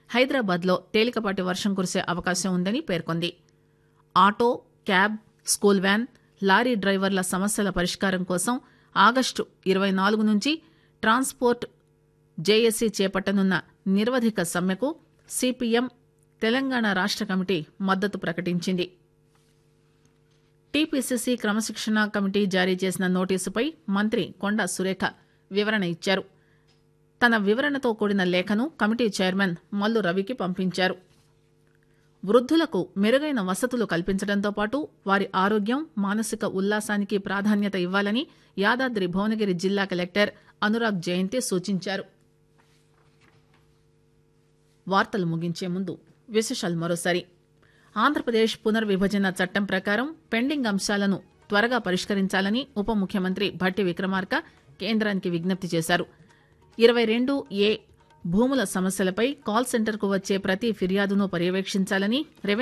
హైదరాబాద్లో తేలికపాటి వర్షం కురిసే అవకాశం ఉందని పేర్కొంది auto cab school van lorry డ్రైవర్ల సమస్యల పరిష్కారం కోసం ఆగస్టు ఇరవై నాలుగు నుంచి ట్రాన్స్పోర్ట్ జేఏసీ చేపట్టనున్న నిరవధిక సమ్మెకు సిపిఎం తెలంగాణ రాష్ట కమిటీ మద్దతు ప్రకటించింది టీపీసీసీ క్రమశిక్షణ కమిటీ జారీ చేసిన నోటీసుపై మంత్రి కొండా సురేఖ వివరణ ఇచ్చారు తన వివరణతో కూడిన లేఖను కమిటీ చైర్మన్ మల్లు రవికి పంపించారు వృద్ధులకు మెరుగైన వసతులు కల్పించడంతో పాటు వారి ఆరోగ్యం మానసిక ఉల్లాసానికి ప్రాధాన్యత ఇవ్వాలని యాదాద్రి భువనగిరి జిల్లా కలెక్టర్ అనురాగ్ జయంతి సూచించారు వార్తలు ముగించే ముందు విశేషాలు మరోసారి ఆంధ్రప్రదేశ్ పునర్విభజన చట్టం ప్రకారం పెండింగ్ అంశాలను త్వరగా పరిష్కరించాలని ఉప ముఖ్యమంత్రి భట్టి విక్రమార్క కేంద్రానికి విజ్ఞప్తి చేశారు ఇరవై రెండు ఏ భూముల సమస్యలపై కాల్ సెంటర్కు వచ్చే ప్రతి ఫిర్యాదును పర్యవేక్షించాలని రెవెన్యూ